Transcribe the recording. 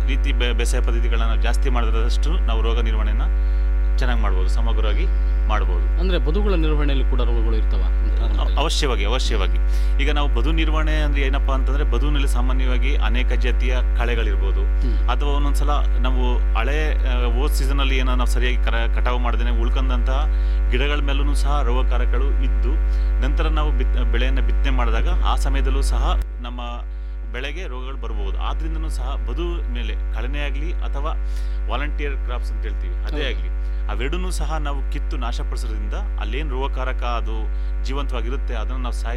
ರೀತಿ ಬೆ ಬೇಸಾಯ ಪದ್ಧತಿಗಳನ್ನ ನಾವು ಜಾಸ್ತಿ ಮಾಡಿದಷ್ಟು ನಾವು ರೋಗ ನಿರ್ವಹಣೆನ ಚೆನ್ನಾಗಿ ಮಾಡ್ಬೋದು ಸಮಗ್ರವಾಗಿ ಮಾಡ್ಬೋದು ಅಂದ್ರೆ ಬದುಗಳ ನಿರ್ವಹಣೆಯಲ್ಲಿ ಕೂಡ ರೋಗಗಳು ಇರ್ತವ ಅ- ಅವಶ್ಯವಾಗಿ ಅವಶ್ಯವಾಗಿ ಈಗ ನಾವು ಬದು ನಿರ್ವಹಣೆ ಅಂದ್ರೆ ಏನಪ್ಪಾ ಅಂತಂದ್ರೆ ಬದುವಿನಲ್ಲಿ ಸಾಮಾನ್ಯವಾಗಿ ಅನೇಕ ಜಾತಿಯ ಕಳೆಗಳಿರ್ಬೋದು ಹ್ಮ್. ಅಥವಾ ಒಂದೊಂದ್ಸಲ ನಾವು ಹಳೆ ಓದ್ ಸೀಸನ್ ಅಲ್ಲಿ ಏನೋ ನಾವು ಸರಿಯಾಗಿ ಕರ ಕಟಾವು ಮಾಡದೇನೆ ಉಳ್ಕೊಂಡಂತಹ ಗಿಡಗಳ ಮೇಲೂ ಸಹ ರೋಗಕಾರಕಗಳು ಇದ್ದು ನಂತರ ನಾವು ಬಿತ್ ಬೆಳೆಯನ್ನು ಬಿತ್ತನೆ ಮಾಡಿದಾಗ ಆ ಸಮಯದಲ್ಲೂ ಸಹ ನಮ್ಮ ಬೆಳೆಗೆ ರೋಗಗಳು ಬರಬಹುದು ಆದ್ರಿಂದನೂ ಸಹ ಬದು ಮೇಲೆ ಕಳನೆ ಆಗಲಿ ಅಥವಾ ವಾಲಂಟಿಯರ್ ಕ್ರಾಪ್ಸ್ ಅಂತ ಹೇಳ್ತೀವಿ ಅದೇ ಹೌದು. ಆಗಲಿ ಅವೆರಡನ್ನೂ ಸಹ ನಾವು ಕಿತ್ತು ನಾಶಪಡಿಸೋದ್ರಿಂದ ಅಲ್ಲೇನು ರೋಗಕಾರಕ ಅದು ಜೀವಂತವಾಗಿರುತ್ತೆ ಅದನ್ನು ನಾವು ಸಾಯಿಸಿ